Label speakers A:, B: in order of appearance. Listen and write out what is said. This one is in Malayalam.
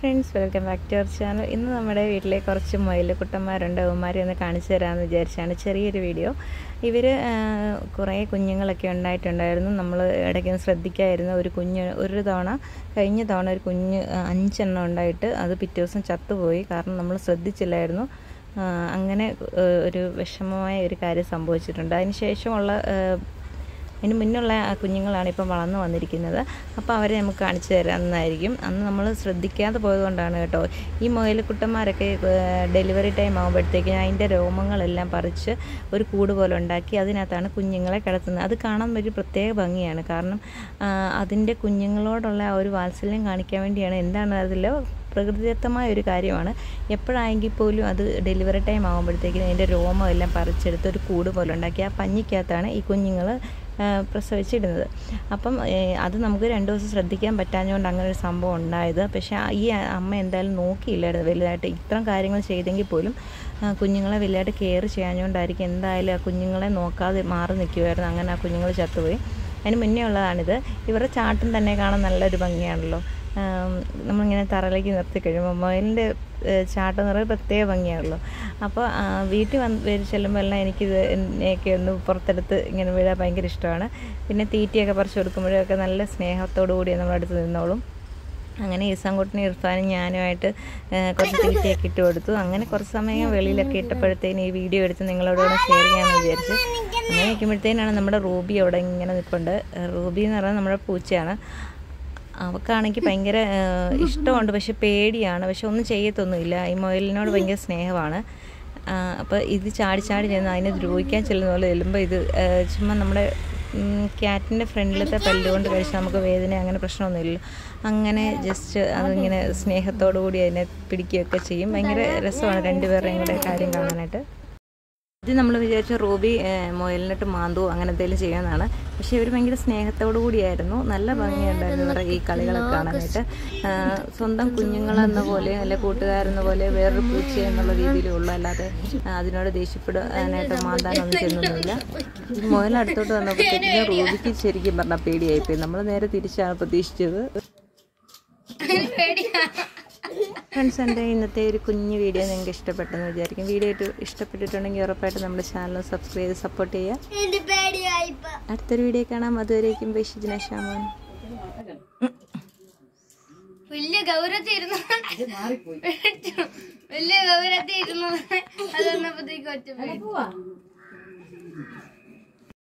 A: friends welcome back to our channel ഇന്ന് നമ്മുടെ വീട്ടിലെ കുറച്ച് മൊയിൽ കുട്ടന്മാരുണ്ട് അവന്മാരെ ഒന്ന് കാണിച്ചു തരാമെന്ന് വിചാരിച്ചാണ് ചെറിയൊരു വീഡിയോ ഇവർ കുറേ കുഞ്ഞുങ്ങളൊക്കെ ഉണ്ടായിട്ടുണ്ടായിരുന്നു നമ്മൾ ഇടയ്ക്ക് ശ്രദ്ധിക്കായിരുന്നു ഒരു കുഞ്ഞ് ഒരു തവണ കഴിഞ്ഞ തവണ ഒരു കുഞ്ഞ് ആ, അഞ്ചെണ്ണം ഉണ്ടായിട്ട് അത് പിറ്റേ ദിവസം ചത്തുപോയി കാരണം നമ്മൾ ശ്രദ്ധിച്ചില്ലായിരുന്നു ആ, അങ്ങനെ ആ, ഒരു വിഷമമായ ഒരു കാര്യം സംഭവിച്ചിട്ടുണ്ട് അതിന് ശേഷമുള്ള ആ, അതിന് മുന്നുള്ള ആ കുഞ്ഞുങ്ങളാണ് ഇപ്പം വളർന്നു വന്നിരിക്കുന്നത് അപ്പോൾ അവരെ നമുക്ക് കാണിച്ചു തരാമെന്നായിരിക്കും അന്ന് നമ്മൾ ശ്രദ്ധിക്കാതെ പോയതുകൊണ്ടാണ് കേട്ടോ ഈ മുയലക്കുട്ടന്മാരൊക്കെ ഡെലിവറി ടൈം ആകുമ്പോഴത്തേക്കും അതിൻ്റെ രോമങ്ങളെല്ലാം പറിച്ച് ഒരു കൂട് പോലെ ഉണ്ടാക്കി അതിനകത്താണ് കുഞ്ഞുങ്ങളെ കിടത്തുന്നത് അത് കാണാൻ ഒരു പ്രത്യേക ഭംഗിയാണ് കാരണം ആ, അതിൻ്റെ കുഞ്ഞുങ്ങളോടുള്ള ആ ഒരു വാത്സല്യം കാണിക്കാൻ വേണ്ടിയാണ് എന്താണ് അതിൽ പ്രകൃതിദത്തമായ ഒരു കാര്യമാണ് എപ്പോഴായെങ്കിൽ പോലും അത് ഡെലിവറി ടൈം ആകുമ്പോഴത്തേക്കും അതിൻ്റെ രോമം എല്ലാം പറിച്ചെടുത്ത് ഒരു കൂട് പോലെ ഉണ്ടാക്കി ആ പഞ്ഞിക്കകത്താണ് ഈ കുഞ്ഞുങ്ങൾ പ്രസവിച്ചിടുന്നത് അപ്പം ഏ, അത് നമുക്ക് രണ്ട് ദിവസം ശ്രദ്ധിക്കാൻ പറ്റാഞ്ഞുകൊണ്ട് അങ്ങനെ ഒരു സംഭവം ഉണ്ടായത് പക്ഷേ ആ- ഈ അമ്മ എന്തായാലും നോക്കിയില്ലായിരുന്നു വലുതായിട്ട് ഇത്തരം കാര്യങ്ങൾ ചെയ്തെങ്കിൽ പോലും ആ, കുഞ്ഞുങ്ങളെ വലുതായിട്ട് കെയർ ചെയ്യാഞ്ഞുകൊണ്ടായിരിക്കും എന്തായാലും ആ കുഞ്ഞുങ്ങളെ നോക്കാതെ മാറി നിൽക്കുമായിരുന്നു അങ്ങനെ ആ കുഞ്ഞുങ്ങൾ ചത്തുപോയി അതിന് മുന്നേ ഉള്ളതാണിത് ഇവരുടെ ചാട്ടം തന്നെ കാണാൻ നല്ലൊരു ഭംഗിയാണല്ലോ ആം, നമ്മളിങ്ങനെ തറയിലേക്ക് നിർത്തി കഴിയുമ്പോൾ മൊയലിൻ്റെ ചാട്ടം എന്ന് പറയുന്നത് പ്രത്യേക ഭംഗിയാണല്ലോ അപ്പോൾ ആ, വീട്ടിൽ വന്ന് വരി ചെല്ലുമ്പോൾ എല്ലാം എനിക്കിത് എന്നെയൊക്കെ ഒന്ന് പുറത്തെടുത്ത് ഇങ്ങനെ വീഴാൻ ഭയങ്കര ഇഷ്ടമാണ് പിന്നെ തീറ്റയൊക്കെ പറിച്ച് കൊടുക്കുമ്പോഴൊക്കെ നല്ല സ്നേഹത്തോടു കൂടി നമ്മുടെ അടുത്ത് നിന്നോളും അങ്ങനെ ഈസാൻകുട്ടിനും ഇർഫാനും ഞാനുമായിട്ട് ആ, കുറച്ച് തീറ്റയൊക്കെ ഇട്ട് കൊടുത്തു അങ്ങനെ കുറച്ച് സമയം വെളിയിലൊക്കെ ഇട്ടപ്പോഴത്തേന് ഈ വീഡിയോ എടുത്ത് നിങ്ങളോടുകൂടെ ഷെയർ ചെയ്യാമെന്ന് വിചാരിച്ചു അങ്ങനെ നിൽക്കുമ്പോഴത്തേനാണ് നമ്മുടെ റൂബി അവിടെ ഇങ്ങനെ നിൽപ്പുണ്ട് റൂബി എന്ന് പറഞ്ഞാൽ നമ്മുടെ പൂച്ചയാണ് അവക്കാണെങ്കിൽ ഭയങ്കര ആ, ഇഷ്ടമുണ്ട് പക്ഷെ പേടിയാണ് പക്ഷെ ഒന്നും ചെയ്യത്തൊന്നുമില്ല ഈ മൊയലിനോട് ഭയങ്കര സ്നേഹമാണ് അപ്പോൾ ഇത് ചാടി ചാടി ചെന്ന് അതിനെ ദ്രോഹിക്കാൻ ചെല്ലുന്ന പോലെ ചെല്ലുമ്പോൾ ഇത് ആ, ചുമ്മാ നമ്മുടെ ക്യാറ്റിൻ്റെ ഫ്രണ്ടിലത്തെ പല്ലുകൊണ്ട് കഴിച്ചാൽ നമുക്ക് വേദന അങ്ങനെ പ്രശ്നമൊന്നുമില്ല അങ്ങനെ ജസ്റ്റ് അതിങ്ങനെ സ്നേഹത്തോടു കൂടി അതിനെ പിടിക്കുകയൊക്കെ ചെയ്യും ഭയങ്കര രസമാണ് രണ്ടുപേരുടെയും കൂടെ കാര്യം കാണാനായിട്ട് ഇത് നമ്മൾ വിചാരിച്ച റൂബി ഏഹ്, മുയലിനിട്ട് മാന്തു അങ്ങനെ എന്തെങ്കിലും ചെയ്യാമെന്നാണ് പക്ഷേ ഇവർ ഭയങ്കര സ്നേഹത്തോടു കൂടിയായിരുന്നു നല്ല ഭംഗിയുണ്ടായിരുന്നു ഇവരുടെ ഈ കളികളൊക്കെ കാണാനായിട്ട് ആഹ്, സ്വന്തം കുഞ്ഞുങ്ങളെന്ന പോലെ അല്ലെ കൂട്ടുകാരെന്ന പോലെ വേറൊരു പൂച്ച എന്നുള്ള രീതിയിലുള്ളൂ അല്ലാതെ ആഹ്, അതിനോട് ദേഷ്യപ്പെടാനായിട്ട് മാന്താനൊന്നും ചെന്നൊന്നുമില്ല ഈ മുയൽ അടുത്തോട്ട് വന്നപ്പോഴത്തേക്കും റൂബിക്ക് ശരിക്കും പറഞ്ഞാൽ പേടിയായിപ്പോയി നമ്മൾ നേരെ തിരിച്ചാണ് പ്രതീക്ഷിച്ചത് ഫ്രണ്ട്സ് എൻ്റെ ഇന്നത്തെ ഒരു കുഞ്ഞു വീഡിയോ നിങ്ങൾക്ക് ഇഷ്ടപ്പെട്ടെന്ന് വിചാരിക്കും വീഡിയോ ആയിട്ട് ഇഷ്ടപ്പെട്ടിട്ടുണ്ടെങ്കിൽ ഉറപ്പായിട്ട് നമ്മുടെ ചാനൽ സബ്സ്ക്രൈബ് ചെയ്ത് സപ്പോർട്ട് ചെയ്യുക
B: എന്റെ പേടിയായിപ്പോ
A: അടുത്തൊരു വീഡിയോ കാണാം അതുവരേക്കും ബൈഷിജിന ഷാമോൻ
B: വലിയ ഗൗരവത്തിരുന്നു വലിയ ഗൗരവത്തിരുന്നു അത് വന്നപ്പോഴത്തേക്ക് ഒറ്റ